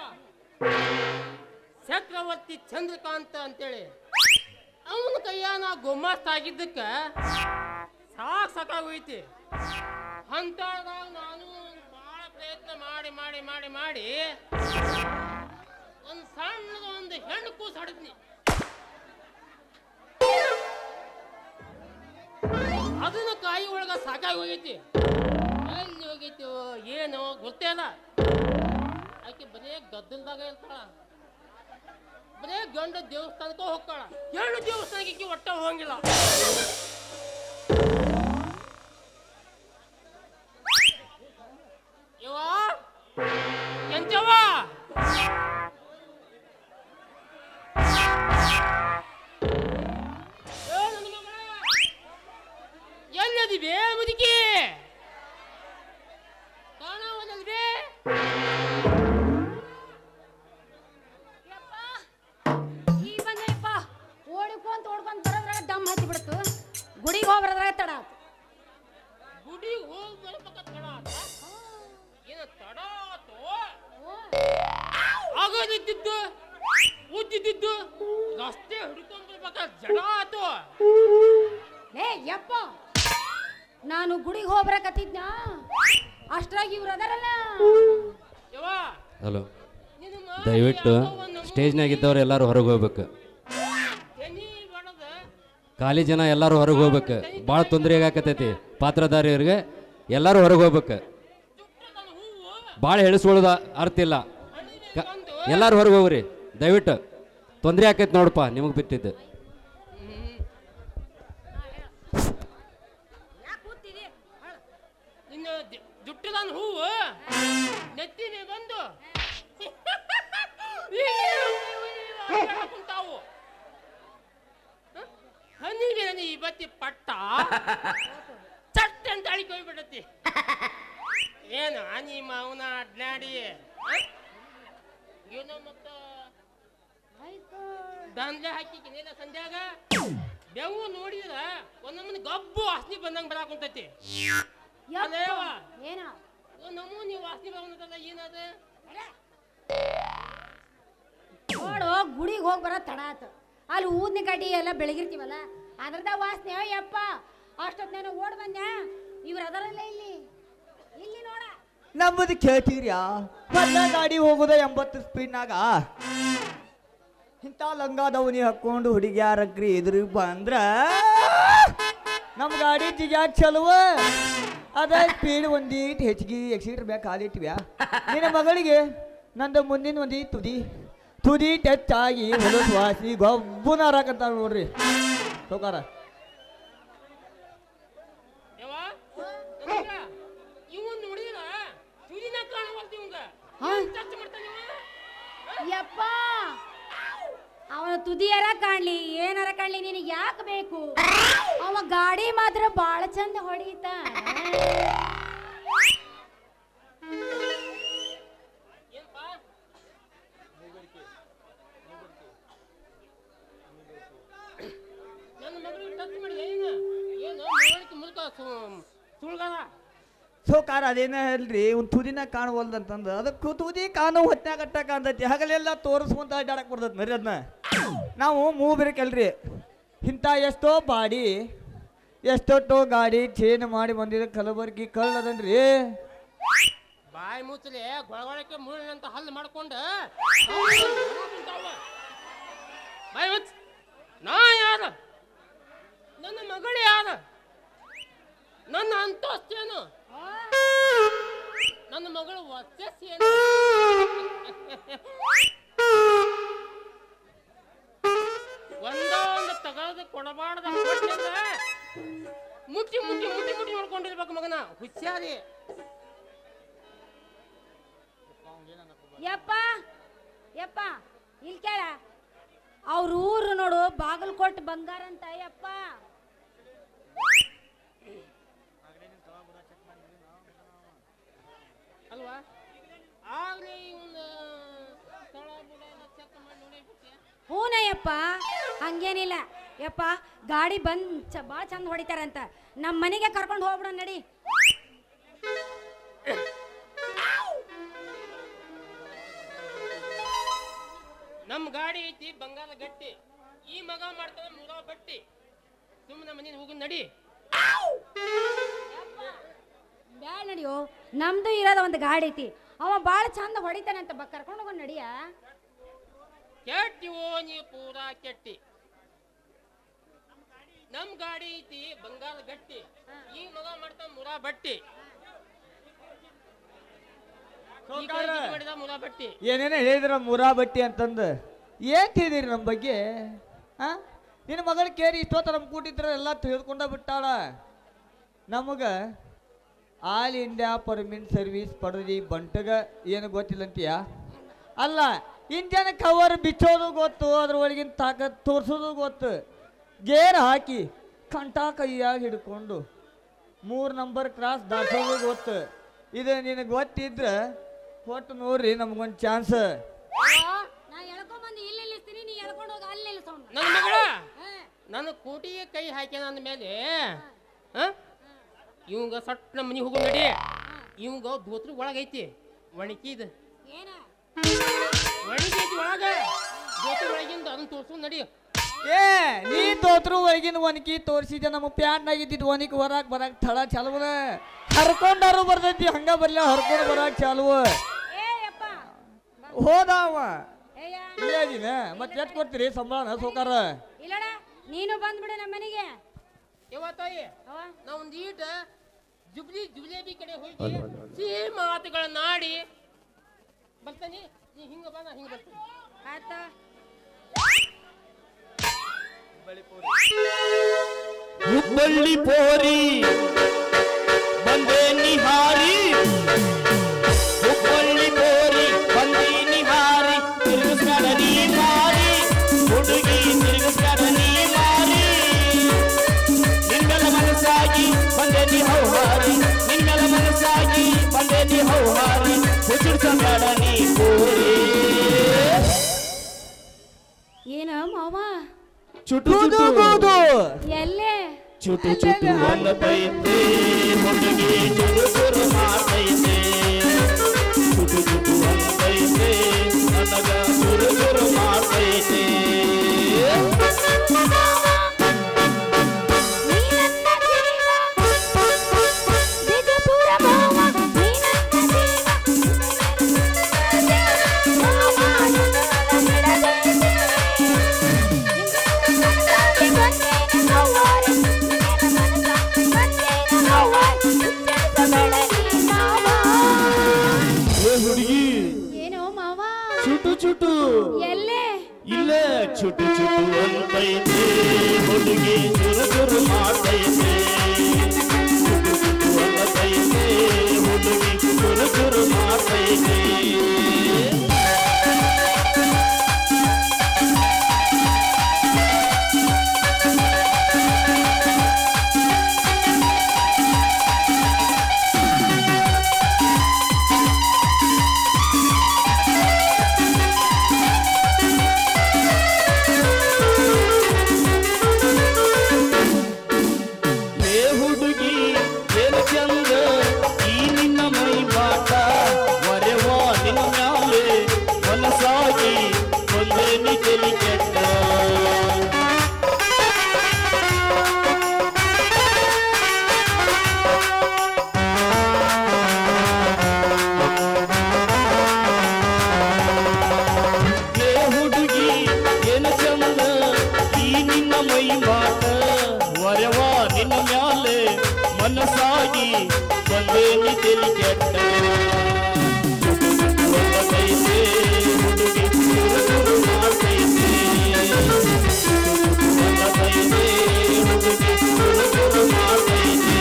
ಚಕ್ರವರ್ತಿ ಚಂದ್ರಕಾಂತ ಅಂತೇಳಿ ಅವನ ಕೈಯ ನಾ ಗುಮ್ಮಸ್ತ ಆಗಿದ್ದಕ್ಕೆ ಸಾಕ್ ಸಾಕಾಗಿ ಹೋಯ್ತಿ ಅಂತಾಳ್ದಾಗ ನಾನು ಭಾಳ ಪ್ರಯತ್ನ ಮಾಡಿ ಮಾಡಿ ಮಾಡಿ ಮಾಡಿ ಒಂದು ಸಣ್ಣದ ಒಂದು ಹೆಣ್ಣು ಕೂಸು ಹಡಿದ್ನಿ ಅದನ್ನ ಕಾಯಿ ಒಳಗ ಸಾಕಾಗಿ ಹೋಗೈತಿ ಎಲ್ಲಿ ಹೋಗೈತಿ ಏನು ಗೊತ್ತೇ ಇಲ್ಲ ಆಕೆ ಬರೇ ಗದ್ದಲ್ದಾಗ ಇರ್ತಾಳ ಬರೇ ಗಂಡ ದೇವಸ್ಥಾನಕ್ಕೆ ಹೋಗ್ತಾಳ ಎರಡು ದೇವಸ್ಥಾನಕ್ಕೆ ಈಕಿ ಒಟ್ಟ ಹೋಗಂಗಿಲ್ಲ ಯವ್ವ ಎಂತವ್ವ ಏ ನನ್ನ ಮಗಳ ಎಲ್ಲದಿವೆ ಮುದುಕಿ ಕಾಣವಲ್ಲಲ್ವೇ ಈ ಬಂದಪ್ಪ ಓಡಿಕೊಂತ ಓಡ್ಕೊಂತ ಬರೋದ್ರಾಗ ದಮ್ ಹತ್ತಿ ಬಿಡ್ತು ಗುಡಿಗೆ ಹೋಗಿ ಬರೋದ್ರಾಗ ತಡ ಆತು ಗುಡಿಗೆ ಹೋಗಿ ಬರ್ಬೇಕ ತಡ ಆತ ಏನು ತಡ ಆತು ಆಗೋದಿದ್ದು ಉದ್ದಿದ್ದು ರಸ್ತೆ ಹಿಡ್ಕೊಂಡ್ ಬರ್ಬೇಕ ಜಡ ಆತು ಲೇ ಯಪ್ಪ ನಾನು ಗುಡಿಗೆ ಹೋಗಿ ಬರಕತ್ತಿದ್ನ ಅಷ್ಟ್ರಾಗ ಇವ್ರು ಅದಾರಲ್ಲ ಯವ್ವ ಹಲೋ ನಿನ್ನ ಮಾರಿ ದಯವಿಟ್ಟು ಯಾಕೋ ಒಂದ್ ನಮೂನಿ ಸ್ಟೇಜ್ನಾಗಿದ್ದವ್ರು ಎಲ್ಲರೂ ಹೊರಗೆ ಹೋಗ್ಬೇಕು ತೆನಿ ಬಡದ ಖಾಲಿ ಜನ ಎಲ್ಲರೂ ಹೊರಗೆ ಹೋಗ್ಬೇಕು ಭಾಳ ತೊಂದರೆ ಆಗಾಕತೈತಿ ಪಾತ್ರಧಾರಿಯವ್ರಿಗೆ ಎಲ್ಲರೂ ಹೊರಗೆ ಹೋಗ್ಬೇಕು ಚುಟ್ಟದನ ಹೂವು ಭಾಳ ಹೇಳಿಸ್ಕೊಳ್ಳೋದು ಅರ್ಥ ಇಲ್ಲ ಹಣ್ಣಿನ ಕ- ಬಂದು ಎಲ್ಲರೂ ಹೊರಗೆ ಹೋಗ್ರಿ ದಯವಿಟ್ಟು ತೊಂದರೆ ಆಕೈತಿ ನೋಡಪ್ಪ ನಿಮಗೆ ಬಿಟ್ಟಿದ್ದು ನಿನ್ನ ದಿ- ಜುಟ್ಟದನ್ ಹೂವು ನೆತ್ತಿನೇ ಬಂದು ಕುಂತಾವು ಹಣ್ಣಿಗೆ ನನಗೆ ಈ ಬತ್ತಿ ಪಟ್ಟ ಚಟ್ ಅಂತ ಅಳಿಕೆ ಹೋಗ್ಬಿಡತಿ ಏನು ನಿಮ್ಮ ಅವನ ಅಡ್ನಾಡಿ ಏನೋ ಮತ್ತ ದಾನ್ಲೆ ಹಾಕಿಕಿನೇನ ಸಂಧ್ಯಾಗ ಬೆವು ನೋಡಿದ್ರ ಒಂದೊಂದು ಗಬ್ಬು ವಾಸನೆ ಬಂದಂಗ ಬರಾಕುಂತೈತಿ ಅದೇವ ಏನ ನಮೂನಿ ವಾಸನೆ ಬಂದಲ್ಲ ಏನದ ನೋಡು ಗುಡಿಗೆ ಹೋಗಿ ಬರೋ ತಡ ಆತು ಅಲ್ಲಿ ಊದ್ನ ಕಡ್ಡಿ ಎಲ್ಲ ಬೆಳಗಿರ್ತೀವಲ್ಲ ಅದ್ರದ ವಾಸನೆ ಯಪ್ಪ ಅಷ್ಟೊತ್ತು ನಾನು ಓಡ್ ಬಂದೆ ಇವ್ರು ಅದರಲ್ಲೇ ಇಲ್ಲಿ ಇಲ್ಲಿ ನೋಡ ನಮ್ಮದು ಕೇಳ್ತೀರ್ಯಾ ಮೊದ್ಲ ಗಾಡಿ ಹೋಗೋದ ಎಂಬತ್ತು ಸ್ಪೀಡ್ನಾಗ ಇಂಥ ಲಂಗಾದವನಿ ಹಾಕೊಂಡು ಹುಡುಗಿಯಾರಗ್ರಿ ಎದುರು ಬಂದ್ರ ನಮ್ಮ ಗಾಡಿ ಜಿಗ್ಯಾಗ ಚಲುವ ಅದ ಸ್ಪೀಡ್ ಒಂದೀಟ್ ಹೆಚ್ಚಿಗೆ ಎಕ್ಸಿಟ್ರ್ ಬ್ಯಾಗ್ ಕಾಲಿಟ್ವ್ಯಾ ನಿನ್ನ ಮಗಳಿಗೆ ನಂದು ಮುಂದಿನ ಒಂದಿ ತುದಿ ತುದಿ ಟಚ್ ಆಗಿ ಹೊಲಸು ವಾಸಿ ಗೊಬ್ಬನ ಹಾರಾಕಂತ ನೋಡ್ರಿ ಸೌಕಾರ ಯವ್ವ ಇವನ್ ನೋಡಿದ್ರ ತುದಿನ ಕಾಣವಲ್ತಿ ಇವಂಗ ಹಾ? ಟಚ್ ಮಾಡ್ತಾನೆ ಇವ. ಯಪ್ಪ ಅವನ ತುದಿಯರ ಕಾಣ್ಲಿ ಏನಾರ ಕಾಣ್ಲಿ ನಿನಗೆ ಯಾಕೆ ಬೇಕು ಅವ ಗಾಡಿ ಮಾತ್ರ ಬಾಳ ಚಂದ ಹೊಡೀತ ಏನ್ಪಾ ನನ್ನ ಮಗಳಿಗೆ ಟಚ್ ಮಾಡಿದೆ ಏನು ಏನು ನೋಡಕ್ಕೆ ಮುಲ್ಕ ಸುಳ್ಗಾರ ಸೋಕಾರ ಅದೇನ ಹೇಳ್ರಿ ಒಂದು ತುದಿನ ಕಾಣವಲ್ದಂತಂದು ಅದಕ್ಕೂ ತುದಿ ಕಾಣೋ ಹೊತ್ನ್ಯಾಗ ಕಟ್ಟ ಕಾಣ್ತೈತಿ ಹಗಲೆಲ್ಲ ತೋರಿಸ್ಕೊಂತ ಅಡ್ಡಾಡಕ್ ಬರ್ತೈತಿ ಮರಿ ಅದನ್ನ ನಾವು ಮೂಬೇಕಲ್ರಿ ಇಂಥ ಎಷ್ಟೋ ಬಾಡಿ ಎಷ್ಟೊಟ್ಟೋ ಗಾಡಿ ಚೇನ್ ಮಾಡಿ ಬಂದಿದ್ದ ಕಲಬರ್ಗಿ ಕಳ್ಳದನ್ರಿ ಬಾಯಿ ಮುಚ್ಚಲಿ ಗೊಳಗೊಳಕ್ಕೆ ಮುಳ್ಳಿನಂತ ಹಲ್ಲು ಮಾಡ್ಕೊಂಡು ಬಾಯಿ ಮುಚ್ಚ ನಾ ಯಾರ ನನ್ನ ಮಗಳು ಯಾರ ನನ್ನ ಅಂತಸ್ತೇನು ನನ್ನ ಮಗಳು ವರ್ಚಸ್ಸೇನು ಒಂದೋ ಒಂದು ತಗೊಳ್ಳೋದು ಕೊಡಬಾರ್ದ ಮುಟ್ಟಿ ಮುಟ್ಟಿ ಮುಟ್ಟಿ ಮುಟ್ಟಿ ನೋಡ್ಕೊಂಡಿರ್ಬೇಕು ಮಗನ ಹುಷಾರಿ ಯಪ್ಪ ಯಪ್ಪ ಇಲ್ಲಿ ಕೇಳ ಅವ್ರ ಊರು ನೋಡು ಬಾಗಲಕೋಟೆ ಬಂಗಾರ ಅಂತ ಯಪ್ಪ ಅಲ್ವಾ ಆಗ್ಲೇ ಇವನು ಸ್ಥಳ ಬುಡ ಎಲ್ಲ ಚೆಕ್ ಮಾಡಿ ನೋಡಿಬಿಟ್ಟೆ ಹೂನಯ್ಯಪ್ಪ ಹಂಗೇನಿಲ್ಲ ಯಪ್ಪ ಗಾಡಿ ಬಂದ್ ಚ ಭಾಳ ಚಂದ ಹೊಡಿತಾರಂತ ನಮ್ಮ ಮನೆಗೆ ಕರ್ಕೊಂಡು ಹೋಗ್ಬಿಡ ನಡಿ ನಮ್ಮ ಗಾಡಿ ಐತಿ ಬಂಗಾರ ಗಟ್ಟಿ ಈ ಮಗ ಮಾಡ್ತಾನೆ ಮುರ ಬಟ್ಟಿ ಸುಮ್ಮನೆ ಮನೇಲಿ ಹೋಗಿ ನಡಿ ಬ್ಯಾಡ ನಡಿಯೋ ನಮ್ದು ಇರೋದ ಒಂದು ಗಾಡಿ ಐತಿ ಅವ ಭಾಳ ಚಂದ ಹೊಡಿತಾನಂತ ಬಾ ಕರ್ಕೊಂಡು ಹೋಗೋಣ ನಡಿಯ ಕೆಟ್ಟಿವೋ ನೀ ಪೂರಾ ಕೆಟ್ಟಿ ನಮ್ ಗಾಡಿ ಐತಿ ಬಂಗಾರ ಗಟ್ಟಿ ಈ ಮಗ ಮಾಡ್ತಾನ ಮುರ ಬಟ್ಟಿ ಈ ಕಡೆ ಇದು ಮಾಡಿದ ಮುರ ಬಟ್ಟಿ ಏನೇನೋ ಹೇಳಿದ್ರ ಮುರಾ ಬಟ್ಟಿ ಅಂತಂದು ಏನ್ ತಿಳಿದಿರಿ ನಮ್ಮ ಬಗ್ಗೆ ಆ ನಿನ್ನ ಮಗಳ ಕೇರಿ ಇಷ್ಟೊತ್ತ ನಮ್ಮ ಕೂಟಿದ್ರ ಎಲ್ಲ ತಿಳಿದುಕೊಂಡ ಬಿಟ್ಟಾಳ ನಮಗ ಆಲ್ ಇಂಡಿಯಾ ಪರ್ಮಿಟ್ ಸರ್ವಿಸ್ ಪಡೆದಿ ಬಂಟಗ ಏನು ಗೊತ್ತಿಲ್ಲಂತೀಯ ಅಲ್ಲ ಇಂಜನ್ ಕವರ್ ಬಿಚ್ಚೋದು ಗೊತ್ತು ಅದ್ರೊಳಗಿನ ತಾಕತ್ ತೋರ್ಸೋದು ಗೊತ್ತು ಗೇರ್ ಹಾಕಿ ಕಂಠ ಕೈಯಾಗ ಹಿಡ್ಕೊಂಡು ಮೂರು ನಂಬರ್ ಕ್ರಾಸ್ ದಾಟೋದು ಗೊತ್ತು ಇದು ನಿನಗೆ ಗೊತ್ತಿದ್ರೆ ಒಟ್ಟು ನೋಡ್ರಿ ನಮಗೊಂದು ಚಾನ್ಸ್ ನಾ ಎಳ್ಕೊಂಬಂದು ಇಲ್ಲಿ ನಿಲ್ಲಿಸ್ತೀನಿ ನೀ ಎಳ್ಕೊಂಡು ಹೋಗಿ ಅಲ್ಲಿ ನಿಲ್ಲಿಸೋಣ ನನ್ನ ಮಗಳ ನನ್ನ ಕೋಟಿಗೆ ಕೈ ಹಾಕ್ಯಾನ ಅಂದ ಮೇಲೆ ಇವಂಗ ಸಟ್ ನಮ್ಮ ಮನೆ ಹೋಗೋ ನಡಿ ಇವಂಗ ಧೋತ್ರ ಒಳಗೈತಿ ಒಣಕಿದ ಏನ ಒಣಗೈತಿ ಒಳಗ ಧೋತ್ರ ಒಳಗಿಂದ ಅದನ್ನ ತೋರ್ಸು ನಡಿ ಏ ನೀ ತೋತ್ರು ಒಳಗಿನ ಒನಕಿ ತೋರಿಸಿದೆ ನಮ್ಮ ಪ್ಯಾಂಟ್ನಾಗ ಇದ್ದಿದ್ದು ಒನಕಿ ಹೊರಗೆ ಬರಾಕ್ ಥಳ ಚಾಲುವನ ಹರ್ಕೊಂಡಾರು ಬರ್ತೈತಿ ಹಂಗ ಬರ್ಲ ಹರ್ಕೊಂಡು ಬರಾಕ್ ಚಾಲುವ ಏ ಯಪ್ಪ ಹೋದಾವ ಏಯ್ಯ ಇಲ್ಲೇ ಇದೀನ ಮತ್ತೆ ಎಷ್ಟು ಕೊಡ್ತೀರಿ ಸಂಬಳನ ಸೋಕಾರ ಇಲ್ಲಡ ನೀನು ಬಂದ್ಬಿಡು ನಮ್ಮ ಮನೆಗೆ ಇವತ್ತಾಯಿ ಅವ ನಾ ಒಂದು ಈಟ ಜುಬ್ಲಿ ಜುಬ್ಲೇಬಿ ಕಡೆ ಹೋಗಿ ಸಿಹಿ ಮಾತುಗಳನ್ನಾಡಿ ಬರ್ತಾನೆ ನೀ ಹಿಂಗ ಬಾ ನಾ ಹಿಂಗ ಬರ್ತೀನಿ ಆತ ಹುಬ್ಬಳ್ಳಿ ಪೋರಿ ಬಂದೆ ನಿಹಾರಿ ಹುಬ್ಬಳ್ಳಿ ಪೋರಿ ಬಂದೆ ನಿಹಾರಿ ತಿರುಗಿಸ್ಕರ ನೀ ಮಾರಿ ಹುಡುಗಿ ತಿರುಗಿಸ್ಕರ ನೀ ಮಾರಿ ನಿನ್ನೆಲ ಮನಸ್ಸಾಗಿ ಬಂದೆ ನೀ ಹೌಹಾರಿ ನಿನ್ನೆಲ ಮನಸ್ಸಾಗಿ ಬಂದೆ ಚುಟು ಚುಟು ಎಲ್ಲೇ ಚುಟು ಚುಟು ಅನ್ನತೈತೆ ಹುಡುಗಿ ಚುರು ಚುರು ಮಾಡ್ತೈತೆ ಚುಟು ಚುಟು ಅನ್ನತೈತೆ ನನಗ ಚುರು ಚುರು ಮಾಡ್ತೈತೆ ಏ ಹುಡುಗಿ ಏನೋ ಮಾವ ಚುಟು ಚುಟು ಎಲ್ಲೇ ಇಲ್ಲ ಚುಟು ಚುಟು ಅಂತೈತೆ ಹುಡುಗಿ ಚುರು ಚುರು ಮಾಡ್ತೈತೆ ಚುಟು ಚುಟು ಅನ್ನತೈತೆ ಹುಡುಗಿ ಚುರು ಚುರು ಮಾಡ್ತೈತೆ ಏ ಹುಡುಗಿ ಏನು ಚಂದ ಈ ನಿನ್ನ ಮೈ ಬಾಟ ಒರೆವಾ ನಿನ್ನ ಮ್ಯಾಲೆ ಮನಸಾಗಿ ಒಂದೇ ನೀ ತಲಿ ಕೆಟ್ಟ ಏ ಹುಡುಗಿ ಏನು ಚಂದ ಈ ನಿನ್ನ ಮೈ ಬಾಟ ವರವಾ ನಿನ್ನ ಮ್ಯಾಲೆ ಮನಸ್ಸಾಗಿ ಬಂದೇ ನೀ ತಲಿ ಕೆಟ್ಟ ಒಬ್ಬಗೈತೆ ಹುಡುಗಿ ಚುರು ಚುರು ಮಾಡ್ತೈತೆ ಒಬ್ಬಗೈತೆ ಹುಡುಗಿ ಚುರು ಚುರು ಮಾಡ್ತೈತೆ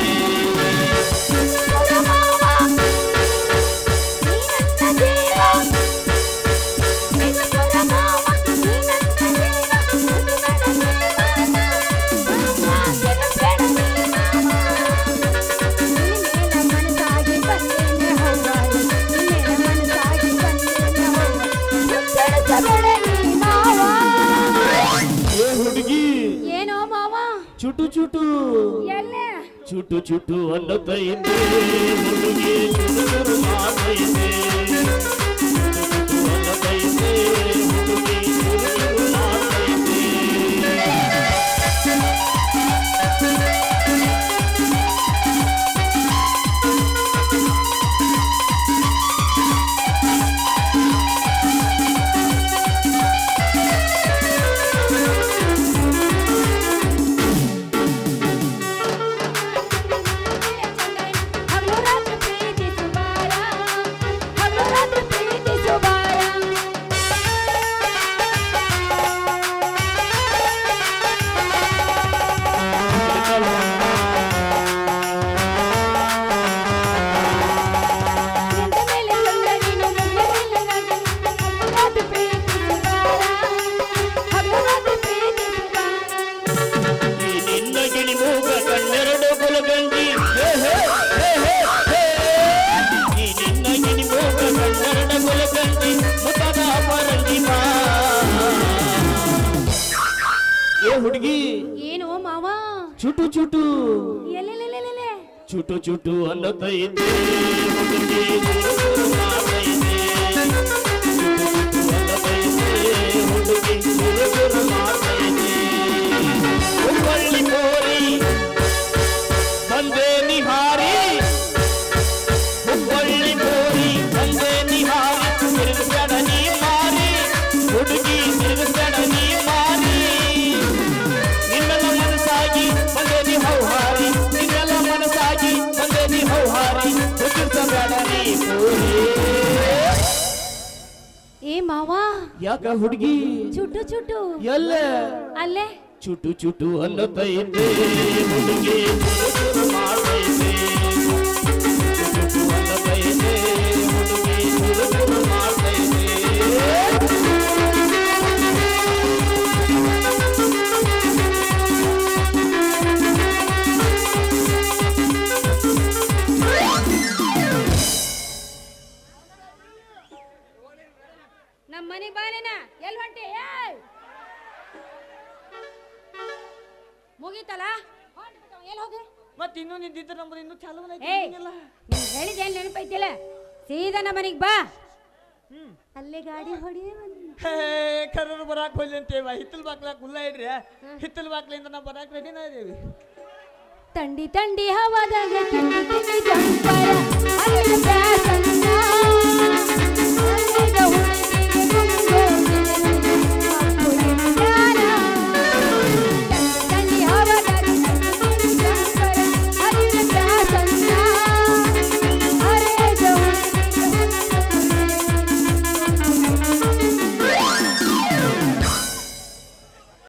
ಏ ಹುಡುಗಿ ಏನೋ ಮಾವ ಚುಟು ಚುಟು ಎಲ್ಲೇ ಚುಟು ಚುಟು ಅನ್ನತೈತೆ ಹುಡುಗಿ ಚುಟು ಚುರು ಮಾಡ್ತೈತೆ ಚುಟು ಚುಟು ಅನ್ನತೈತೆ ಹುಡುಗಿ ಚುರು ಚುರು ಮಾಡ್ತೈತೆ ಹಗಲು ರಾತ್ರಿ ಪ್ರೀತಿ ಸುಬಾರ ಹಗಲು ರಾತ್ರಿ ಪ್ರೀತಿ ಸುಬಾರ ನಿಂತ ಮೇಲೆ ಚಂದ್ರ ನೀನು ಮುಂದೆ ನಿಲ್ಲಗಾಗಿ ಹಗಲು ರಾತ್ರಿ ಪ್ರೀತಿ ಸುಬಾರ ಹಗಲು ರಾತ್ರಿ ಪ್ರೀತಿ ಸುಬಾರ ಈ ನಿನ್ನ ಗಿಣಿ ಮೂಗ ಕಣ್ಣೆರಡು ಗುಲಗಂಜಿ ಹೇ ಹೇ ಹೇ ಹೇ ಹೇ. ಈ ನಿನ್ನ ಗಿಣಿ ಮೂಗ ಕಣ್ಣೆರಡು ಗುಲಗಂಜಿ ಮುಖದ ಪರಂಗಿ ಬಾ ಏ ಹುಡುಗಿ ಏನು ಮಾವ ಚುಟು ಚುಟು ಎಲ್ಲೆಲ್ಲೆಲ್ಲೆಲ್ಲೆ ಚುಟು ಚುಟು ಅನ್ನತೈತೆ ಹುಡುಗಿ ಚುರು ಚುರು ಮಾಡ್ತೈತೆ ಚುಟು ಚುಟು ಅನ್ನತೈತೆ ಹುಡುಗಿ ಚುರು ಚುರು ಮಾಡ್ತೈತೆ ಹುಬ್ಬಳ್ಳಿ ಕೋರಿ ಬಂದೆ ನಿಹಾರಿ ಹುಬ್ಬಳ್ಳಿ ಕೋರಿ ಬಂದೆ ನಿಹಾರಿ ತಿರುಗಿಸ್ಬೇಡ ನೀ ಮಾರಿ ಹುಡುಗಿ ತಿರುಗಿಸ್ಬೇಡ ನೀ ಮಾರಿ ನಿನ್ನೆಲ್ಲ ಮನಸ್ಸಾಗಿ ಬಂದೆ ನೀ ಹೌಹಾರಿ ನಿನ್ನೆಲ್ಲ ಮನಸ್ಸಾಗಿ ಬಂದೆ ನೀ ಹೌಹಾರಿ ಹುಟ್ಟಿಸಬೇಡ ನೀ ಕೋರಿ ಏ ಮಾವ ಯಾಕ ಹುಡುಗಿ ಚುಟ್ಟು ಚುಟ್ಟು ಎಲ್ಲ ಅಲ್ಲೇ ಚುಟು ಚುಟು ಅನ್ನತೈತೆ ಹುಡುಗಿ ಚುರು ಚುರು ಮಾಡ್ತೈತೆ ಚುಟು ಚುಟು ಅನ್ನತೈತೆ ಹುಡುಗಿ ಚುರು ಚುರು ಮಾಡ್ತೈತೆ ನಮ್ಮ ಮನೆಗೆ ಬಾನೇನ ಎಲ್ಲಿ ಹೊಂಟಿ ಏಯ್ ಮುಗೀತಲ್ಲ ಎಲ್ಲಿ ಹೋಗಿ ಮತ್ತೆ ಇನ್ನೂ ನಿಂತಿದ್ರೆ ನಮ್ದು ಇನ್ನೂ ಚಾಲು ಏಯ್ ನೀನ್ ಹೇಳಿದ ಏನ್ ನೆನಪೈತಿಲ್ಲ ಸೀದಾ ನಮ್ಮ ಮನೆಗ್ ಬಾ ಹ್ಮ್ ಅಲ್ಲೇ ಗಾಡಿ ಹೊಡಿ ಹೇ ಕರ್ರರು ಬರಾಕ್ ಹೋಗ್ಲಿ ಅಂತೇವ ಹಿತ್ತಲ್ ಬಾಕ್ಲಾಕ್ ಹುಲ್ಲ ಇಡ್ರಿ ಹಿತ್ತಲ್ ಬಾಕ್ಲಿಂದ ನಾವು ಬರಾಕ್ ರೆಡಿನ ಇದೀವಿ ತಂಡಿ ತಂಡಿ ಹವಾದಾಗ ತಿಂಡಿ ತಿಂಡಿ ಜಂಪರ ಅಲ್ಲಿನ ಬ್ಯಾಸನ್ನ